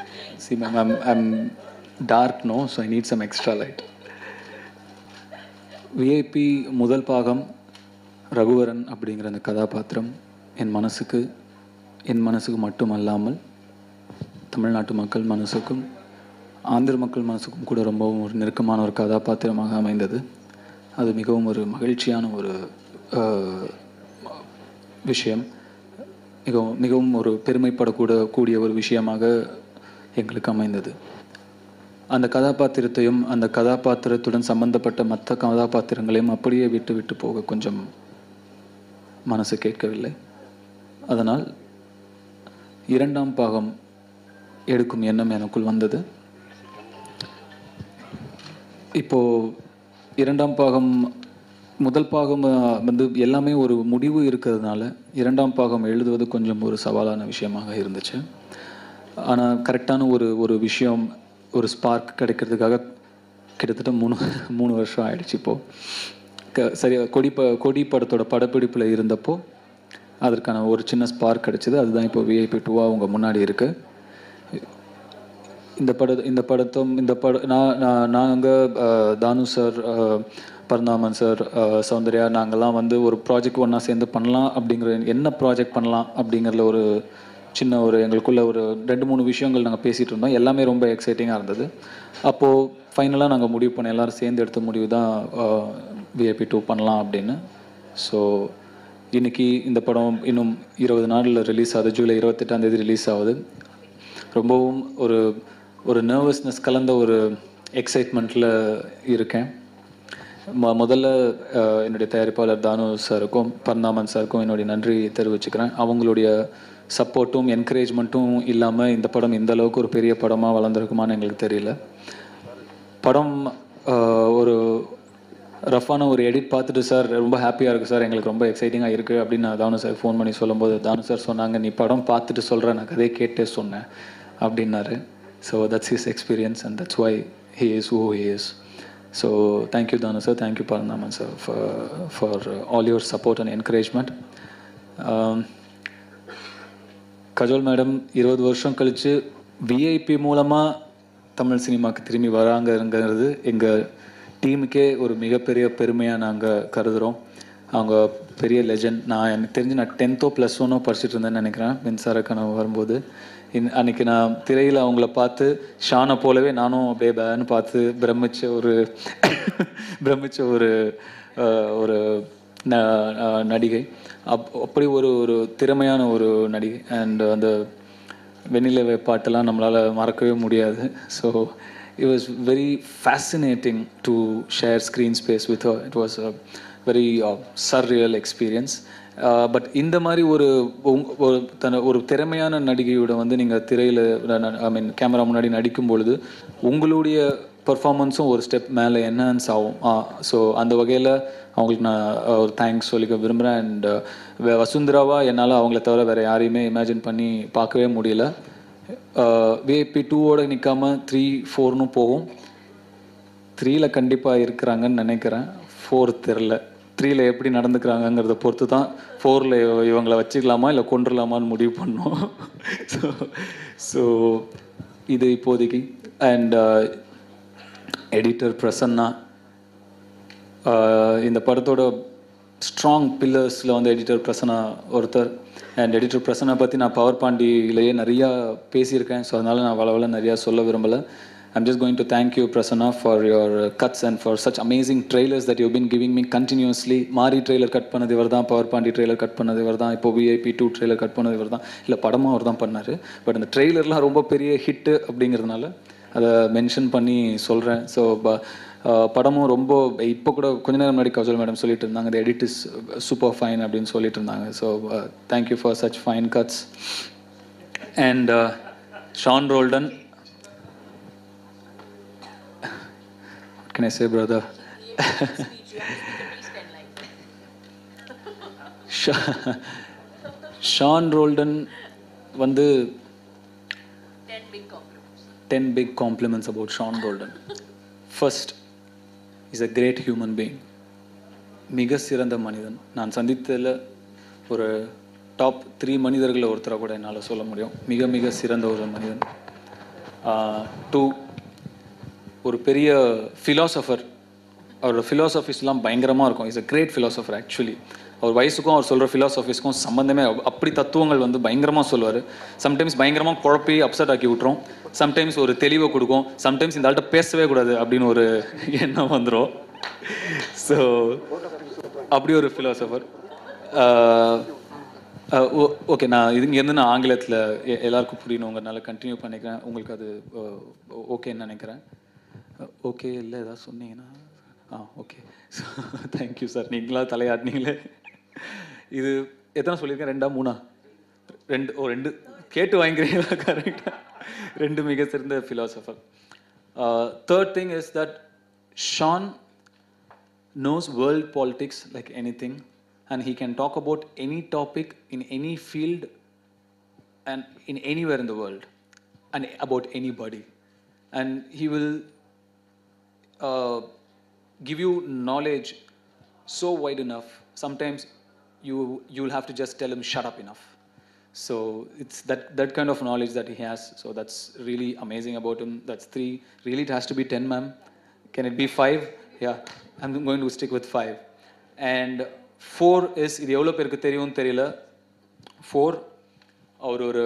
See, ma'am, I'm, I'm dark, no, so I need some extra light. VIP முதல் பாகம் ரகுவரன் அப்படிங்கிற அந்த கதாபாத்திரம் என் மனசுக்கு என் மனசுக்கு மட்டுமல்லாமல் தமிழ்நாட்டு மக்கள் மனசுக்கும் ஆந்திர மக்கள் மனசுக்கும் கூட ரொம்பவும் ஒரு நெருக்கமான ஒரு கதாபாத்திரமாக அமைந்தது அது மிகவும் ஒரு மகிழ்ச்சியான ஒரு அஹ், விஷயம் மிகவும் மிகவும் ஒரு பெருமைப்படக்கூட கூடிய ஒரு விஷயமாக எங்களுக்கு அமைந்தது அந்த கதாபாத்திரத்தையும் அந்த கதாபாத்திரத்துடன் சம்பந்தப்பட்ட மற்ற கதாபாத்திரங்களையும் அப்படியே விட்டு விட்டு போக கொஞ்சம் மனசு கேட்கவில்லை அதனால் இரண்டாம் பாகம் எடுக்கும் எண்ணம் எனக்குள் வந்தது இப்போ இரண்டாம் பாகம் முதல் பாகம் அஹ், வந்து எல்லாமே ஒரு முடிவு இருக்கிறதுனால இரண்டாம் பாகம் எழுதுவது கொஞ்சம் ஒரு சவாலான விஷயமாக இருந்துச்சு ஆனால் கரெக்டான ஒரு ஒரு விஷயம் ஒரு ஸ்பார்க் கிடைக்கிறதுக்காக கிட்டத்தட்ட மூணு மூணு வருஷம் ஆயிடுச்சு இப்போது க சரியா கொடி ப கொடி படத்தோட படப்பிடிப்பில் இருந்தப்போ அதற்கான ஒரு சின்ன ஸ்பார்க் கிடைச்சது அதுதான் இப்போ விஐபி டூவாக உங்கள் முன்னாடி இருக்குது இந்த பட இந்த படத்தும் இந்த பட நான் நான் நாங்கள் தானு சார் பரந்தாமன் சார் சௌந்தர்யா நாங்கள்லாம் வந்து ஒரு ப்ராஜெக்ட் ஒன்றா சேர்ந்து பண்ணலாம் அப்படிங்கிற என்ன ப்ராஜெக்ட் பண்ணலாம் அப்படிங்கிறதுல ஒரு சின்ன ஒரு எங்களுக்குள்ள ஒரு ரெண்டு மூணு விஷயங்கள் நாங்கள் பேசிகிட்டு இருந்தோம் எல்லாமே ரொம்ப எக்ஸைட்டிங்காக இருந்தது அப்போது ஃபைனலாக நாங்கள் முடிவு பண்ண எல்லாரும் சேர்ந்து எடுத்த முடிவு தான் விஐபி டூ பண்ணலாம் அப்படின்னு ஸோ இன்னைக்கு இந்த படம் இன்னும் இருபது நாளில் ரிலீஸ் ஆகுது ஜூலை இருபத்தெட்டாம் தேதி ரிலீஸ் ஆகுது ரொம்பவும் ஒரு ஒரு நர்வஸ்னஸ் கலந்த ஒரு எக்ஸைட்மெண்ட்டில் இருக்கேன் மொ முதல்ல அஹ், என்னுடைய தயாரிப்பாளர் தானு சாருக்கும் பர்ணாமன் சாருக்கும் என்னுடைய நன்றி தெரிவிச்சுக்கிறேன் அவங்களுடைய சப்போர்ட்டும் என்கரேஜ்மெண்ட்டும் இல்லாமல் இந்த படம் இந்த அளவுக்கு ஒரு பெரிய படமாக வளர்ந்துருக்குமான்னு எங்களுக்கு தெரியல படம் ஆஹ், ஒரு ரஃப்பான ஒரு எடிட் பார்த்துட்டு சார் ரொம்ப ஹாப்பியாக இருக்குது சார் எங்களுக்கு ரொம்ப எக்ஸைட்டிங்காக இருக்குது அப்படின்னு நான் தானு சார் ஃபோன் பண்ணி சொல்லும்போது தானு சார் சொன்னாங்க நீ படம் பார்த்துட்டு சொல்கிறேன் நான் கதையை கேட்டே சொன்னேன் அப்படின்னாரு so that's his experience and that's why he is who he is so thank you Thanu sir thank you Paranthaman sir for for all your support and encouragement Kajol madam இருபது வருஷம் கழித்து விஐபி மூலமாக தமிழ் சினிமாவுக்கு திரும்பி வராங்கங்கிறது எங்கள் டீமுக்கே ஒரு மிகப்பெரிய பெருமையாக நாங்கள் கருதுகிறோம் அவங்க பெரிய லெஜண்ட் நான் எனக்கு தெரிஞ்சு நான் டென்த்தோ ப்ளஸ் ஒன்னோ படிச்சுட்டு இருந்தேன்னு நினைக்கிறேன் மின்சார கனவு வரும்போது இன் அன்னைக்கு நான் திரையில் அவங்கள பார்த்து ஷானை போலவே நானும் அப்படியே பேன்னு பார்த்து பிரமிச்ச ஒரு பிரமிச்ச ஒரு அஹ், ஒரு ந அஹ் நடிகை அப் அப்படி ஒரு ஒரு திறமையான ஒரு நடிகை அண்ட் அந்த வெண்ணிலவே பாட்டெல்லாம் நம்மளால் மறக்கவே முடியாது so it was very fascinating to share screen space with it was a very surreal experience but இந்த மாதிரி ஒரு உங்- ஒரு தன ஒரு திறமையான நடிகையோட வந்து நீங்கள் திரையில் ஐ மீன் கேமரா முன்னாடி நடிக்கும் பொழுது உங்களுடைய பர்ஃபார்மன்ஸும் ஒரு ஸ்டெப் மேலே என்ஹான்ஸ் ஆகும் ஸோ அந்த வகையில் அவங்களுக்கு நான் அஹ், ஒரு தேங்க்ஸ் சொல்லிக்க விரும்புகிறேன் அண்ட் வசுந்தராவா என்னால் அவங்கள தவிர வேறு யாரையுமே இமேஜின் பண்ணி பார்க்கவே முடியல விஐபி டூவோட நிற்காம த்ரீ ஃபோர்னு போகும் த்ரீல கண்டிப்பாக இருக்கிறாங்கன்னு நினைக்கிறேன் ஃபோர் தெரில த்ரீல எப்படி நடந்துக்கிறாங்கங்கிறத பொறுத்து தான் ஃபோரில் இவங்களை வச்சுக்கலாமா இல்லை கொண்டுடலாமான்னு முடிவு பண்ணோம் ஸோ ஸோ இது இப்போதைக்கு அண்ட் எடிட்டர் பிரசன்னா ஆஹ் இந்த படத்தோட ஸ்ட்ராங் பில்லர்ஸில் வந்து எடிட்டர் பிரசன்னா ஒருத்தர் அண்ட் எடிட்டர் பிரசன்னா பற்றி நான் பவர் பாண்டியிலேயே நிறையா பேசியிருக்கேன் ஸோ அதனால் நான் வளவள நிறையா சொல்ல விரும்பலை I'm just going to thank you Prasanna for your cuts and for such amazing trailers that you been giving me continuously Maari trailer cut பண்ணது இவர் தான் பவர் பாண்டி ட்ரெய்லர் கட் பண்ணது இவர் தான் இப்போ விஐபி டூ ட்ரெய்லர் கட் பண்ணது இவர் தான் இல்லை படமும் அவர் தான் பண்ணார் பட் அந்த ட்ரெய்லர்லாம் ரொம்ப பெரிய ஹிட்டு அப்படிங்கிறதுனால அதை மென்ஷன் பண்ணி சொல்கிறேன் ஸோ படமும் ரொம்ப இப்போ கூட கொஞ்ச நேரம் முன்னாடி கஜல் மேடம் சொல்லிட்டு இருந்தாங்க the edit is super fine அப்படின்னு சொல்லிட்டு இருந்தாங்க so thank you for such fine cuts and Sean Roldan can I say brother ஷா- ஷான் ரோல்டன் வந்து ten big compliments about Sean Roldan first is a great human being மிக சிறந்த மனிதன் நான் சந்தித்ததில் ஒரு டாப் த்ரீ மனிதர்களில் ஒருத்தரை கூட என்னால் சொல்ல முடியும் மிக மிக சிறந்த ஒரு மனிதன் டூ ஒரு பெரிய ஃபிலாசபர் அவரோட ஃபிலாசபிஸ்லாம் பயங்கரமாக இருக்கும் is a great philosopher actually அவர் வயசுக்கும் அவர் சொல்கிற ஃபிலாசபிஸ்க்கும் சம்மந்தமே அப்~ அப்படி தத்துவங்கள் வந்து பயங்கரமாக சொல்லுவார் சம்டைம்ஸ் பயங்கரமாக குழப்பி அப்செட் ஆக்கி விட்டுரும் சம்டைம்ஸ் ஒரு தெளிவை கொடுக்கும் சம்டைம்ஸ் இந்த ஆள்கிட்ட பேசவே கூடாது அப்படின்னு ஒரு எண்ணம் வந்துடும் ஸோ அப்படி ஒரு ஃபிலாசபர் ஓகே நான் இது இங்கேருந்து நான் ஆங்கிலத்தில் எல்லாருக்கும் புரியணுங்கிறனால கண்டினியூ பண்ணிக்கிறேன் உங்களுக்கு அது ஓகேன்னு நினைக்கிறேன் ஓகே இல்லை ஏதாவது சொன்னீங்கன்னா ah okay so thank you sir நீங்களா தலையாட்டினீங்களே இது எத்தனை சொல்லியிருக்கேன் ரெண்டா மூணா ரெண்டு ஓ ரெண்டு கேட்டு வாங்கிக்கிறீங்களா கரெக்டாக ரெண்டு மிக சிறந்த philosopher third thing is that Sean knows world politics like anything and he can talk about any topic in any field and in anywhere in the world and about anybody and he will uh, give you knowledge so wide enough sometimes you you'll have to just tell him shut up enough so it's that that kind of knowledge that he has so that's really amazing about him that's three really it has to be 10 ma'am can it be five yeah i'm going to stick with five and four is இது எவ்வளோ பேருக்கு தெரியும்னு தெரியல four hour ஒரு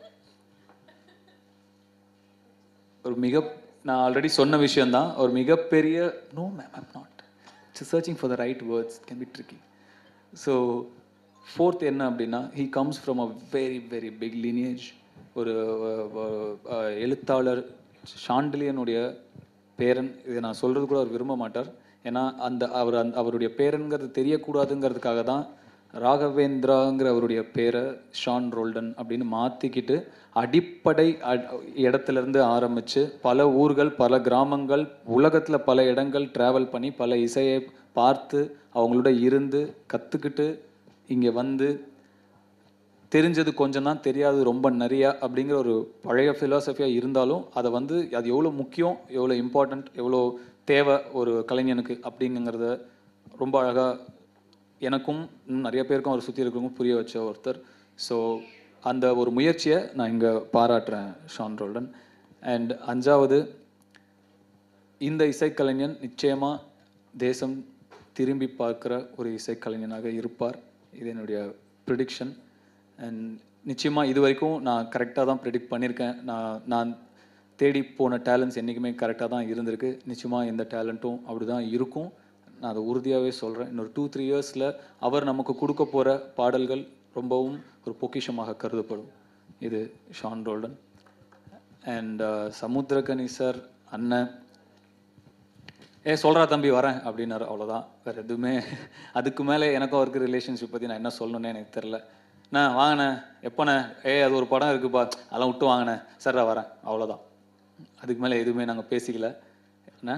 ஒரு மிக நான் already சொன்ன விஷயம்தான் ஒரு மிகப்பெரிய no ma'am I'm not searching for the right words can be tricky so fourth என்ன அப்படின்னா he comes from a very very big lineage ஒரு அஹ், அஹ், எழுத்தாளர் ஷாண்டிலியனுடைய பேரன் இதை நான் சொல்கிறது கூட அவர் விரும்ப மாட்டார் ஏன்னா அந்த அவர் அந்த அவருடைய பேரன்கிறது தெரியக்கூடாதுங்கிறதுக்காக தான் ராகவேந்திராங்கிற அவருடைய பேரை ஷான் ரோல்டன் அப்படின்னு மாற்றிக்கிட்டு அடிப்படை அ- இடத்துல இருந்து ஆரம்பித்து பல ஊர்கள் பல கிராமங்கள் உலகத்தில் பல இடங்கள் ட்ராவல் பண்ணி பல இசையை பார்த்து அவங்களோட இருந்து கற்றுக்கிட்டு இங்கே வந்து தெரிஞ்சது கொஞ்சம் தான் தெரியாது ரொம்ப நிறையா அப்படிங்கிற ஒரு பழைய ஃபிலாசபியாக இருந்தாலும் அதை வந்து அது எவ்வளோ முக்கியம் எவ்வளோ இம்பார்ட்டண்ட் எவ்வளோ தேவை ஒரு கலைஞனுக்கு அப்படிங்கிறத ரொம்ப அழகாக எனக்கும் இன்னும் நிறைய பேருக்கும் அவர் சுற்றி இருக்கிறவங்க புரிய வச்ச ஒருத்தர் ஸோ அந்த ஒரு முயற்சியை நான் இங்கே பாராட்டுறேன் ஷான் ரோல்டன் அண்ட் அஞ்சாவது இந்த இசைக்கலைஞன் நிச்சயமா தேசம் திரும்பி பார்க்குற ஒரு இசைக்கலைஞனாக இருப்பார் இது என்னுடைய ப்ரிடிக்ஷன் அண்ட் நிச்சயமா இது வரைக்கும் நான் கரெக்டாக தான் ப்ரிடிக்ட் பண்ணியிருக்கேன் நான் நான் தேடி போன டேலண்ட்ஸ் என்றைக்குமே கரெக்டாக தான் இருந்திருக்கு நிச்சயமா இந்த டேலண்ட்டும் அப்படி தான் இருக்கும் நான் அதை உறுதியாகவே சொல்கிறேன் இன்னொரு டூ த்ரீ இயர்ஸில் அவர் நமக்கு கொடுக்க போகிற பாடல்கள் ரொம்பவும் ஒரு பொக்கிஷமாக கருதப்படும் இது Sean Roldan and Samuthirakani sir அண்ணன் ஏ சொல்கிறா தம்பி வரேன் அப்படின்னாரு அவ்வளோதான் வேறு எதுவுமே அதுக்கு மேலே எனக்கும் அவருக்கு ரிலேஷன்ஷிப் பற்றி நான் என்ன சொல்லணும்னே எனக்கு தெரில நான் வாங்கினேன் எப்போண்ணே ஏ அது ஒரு படம் இருக்குப்பா அதெல்லாம் விட்டு வாங்கினேன் சரிடா வரேன் அவ்வளோதான் அதுக்கு மேலே எதுவுமே நாங்கள் பேசிக்கல என்ன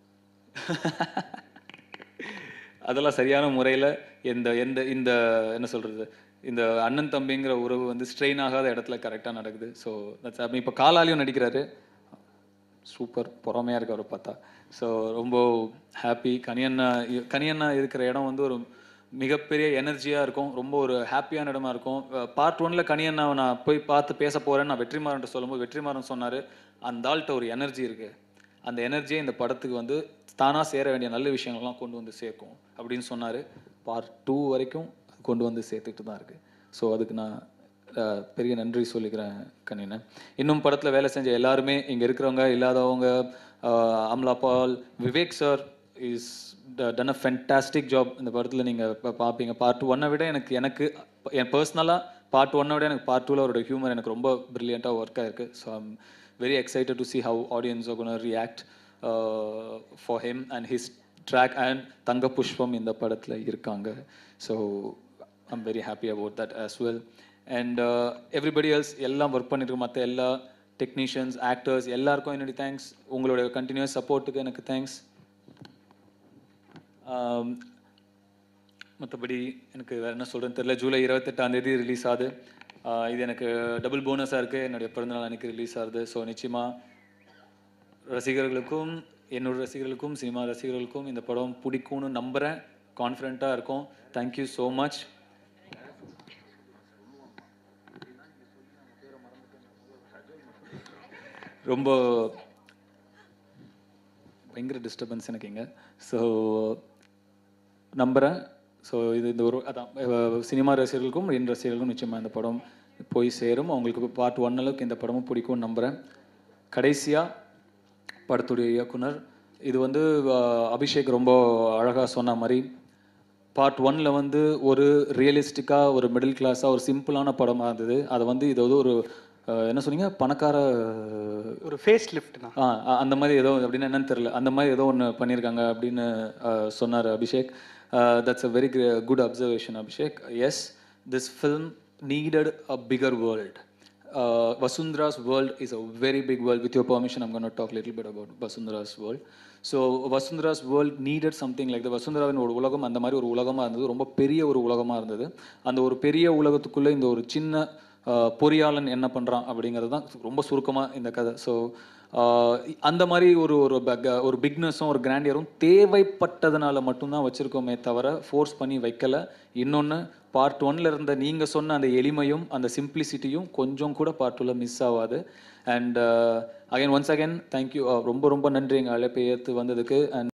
அதெல்லாம் சரியான முறையில் எந்த எந்த இந்த என்ன சொல்கிறது இந்த அண்ணன் தம்பிங்கிற உறவு வந்து ஸ்ட்ரெயின் ஆகாத இடத்துல கரெக்டாக நடக்குது ஸோ தட்ஸ் இப்போ காலாலையும் நடிக்கிறாரு சூப்பர் பொறாமையாக இருக்கு அவரை பார்த்தா ஸோ ரொம்ப ஹாப்பி கனியண்ணா இ- கனியண்ணா இருக்கிற இடம் வந்து ஒரு மிகப்பெரிய எனர்ஜியாக இருக்கும் ரொம்ப ஒரு ஹாப்பியான இடமா இருக்கும் பார்ட் ஒன்ல கனியண்ணாவை நான் போய் பார்த்து பேச போகிறேன்னு நான் வெற்றிமாறன்ட்ட சொல்லும்போது வெற்றிமாறன் சொன்னார் அந்த ஆள்கிட்ட ஒரு எனர்ஜி இருக்குது அந்த எனர்ஜியை இந்த படத்துக்கு வந்து தானாக சேர வேண்டிய நல்ல விஷயங்கள்லாம் கொண்டு வந்து சேர்க்கும் அப்படின்னு சொன்னார் பார்ட் டூ வரைக்கும் அது கொண்டு வந்து சேர்த்துட்டு தான் இருக்குது ஸோ அதுக்கு நான் அஹ், பெரிய நன்றி சொல்லிக்கிறேன் கண்ணினேன் இன்னும் படத்தில் வேலை செஞ்ச எல்லாருமே இங்கே இருக்கிறவங்க இல்லாதவங்க uh, Amala Paul Vivek sir is done a fantastic job இந்த படத்தில் நீங்கள் பார்ப்பீங்க பார்ட் ஒன்னை விட எனக்கு எனக்கு என் பர்சனலாக பார்ட் ஒன்னை விட எனக்கு பார்ட் டூவில் அவரோட ஹியூமர் எனக்கு ரொம்ப ப்ரில்லியண்ட்டாக ஒர்க் ஆயிருக்கு so I'm very excited to see how audience are going to react uh, for him and his track and தங்க புஷ்பம் இந்த படத்தில் இருக்காங்க so I'm very happy about that as well and everybody else எல்லாம் work பண்ணிருக்க மற்ற எல்லா technicians actors எல்லாருக்கும் என்னுடைய தேங்க்ஸ் உங்களோட கண்டினியூஸ் சப்போர்ட்டுக்கு எனக்கு தேங்க்ஸ் மற்றபடி எனக்கு வேறு என்ன சொல்கிறேன்னு தெரியல ஜூலை இருபத்தெட்டாம் தேதி ரிலீஸ் ஆகுது ஆஹ் இது எனக்கு டபுள் போனஸாக இருக்குது என்னுடைய பிறந்தநாள் அன்னைக்கு ரிலீஸ் ஆகுது ஸோ நிச்சயமாக ரசிகர்களுக்கும் என்னோட ரசிகர்களுக்கும் சினிமா ரசிகர்களுக்கும் இந்த படம் பிடிக்கும்னு நம்புகிறேன் கான்ஃபிடென்ட்டாக இருக்கும் தேங்க்யூ ஸோ மச் ரொம்ப பயங்கர டிஸ்டர்பன்ஸ் எனக்கு இங்கே ஸோ நம்புகிறேன் ஸோ இது இந்த ஒரு அதான் அஹ், சினிமா ரசிகர்களுக்கும் என் ரசிகர்களுக்கும் நிச்சயமாக இந்த படம் போய் சேரும் அவங்களுக்கு பார்ட் ஒன் அளவுக்கு இந்த படமும் பிடிக்கும்னு நம்புகிறேன் கடைசியாக படத்துடைய இயக்குனர் இது வந்து அஹ், அபிஷேக் ரொம்ப அழகாக சொன்ன மாதிரி பார்ட் ஒன்ல வந்து ஒரு ரியலிஸ்டிக்காக ஒரு மிடில் கிளாஸாக ஒரு சிம்பிளான படமாக இருந்தது அதை வந்து இது வந்து ஒரு அஹ், என்ன சொன்னீங்க பணக்கார ஒரு ஃபேஸ் லிஃப்ட்னா ஆ அ- அந்த மாதிரி ஏதோ அப்படின்னா என்னன்னு தெரியல அந்த மாதிரி ஏதோ ஒன்று பண்ணியிருக்காங்க அப்படின்னு அஹ், சொன்னார் Abhishek that's a very good observation Abhishek yes this film needed a bigger world Vasundhara's world is a very big world with your permission I'm gonna talk little bit about Vasundhara's world so Vasundhara's world needed something like the வசுந்தராவின் ஒரு உலகம் அந்த மாதிரி ஒரு உலகமாக இருந்தது ரொம்ப பெரிய ஒரு உலகமாக இருந்தது அந்த ஒரு பெரிய உலகத்துக்குள்ளே இந்த ஒரு சின்ன ஆஹ் பொறியாளன் என்ன பண்ணுறான் அப்படிங்கிறது தான் ரொம்ப சுருக்கமாக இந்த கதை ஸோ அந்த மாதிரி ஒரு ஒரு bag- ஒரு பிக்னஸும் ஒரு கிராண்டியரும் தேவைப்பட்டதுனால மட்டும்தான் வச்சுருக்கோமே தவிர ஃபோர்ஸ் பண்ணி வைக்கல இன்னொன்று பார்ட் ஒன்ல இருந்த நீங்கள் சொன்ன அந்த எளிமையும் அந்த சிம்பிளிசிட்டியும் கொஞ்சம் கூட பார்ட் டூவில் மிஸ் ஆகாது and again once again thank you ரொம்ப ரொம்ப நன்றி எங்கள் அழைப்பை ஏற்று வந்ததுக்கு அண்ட்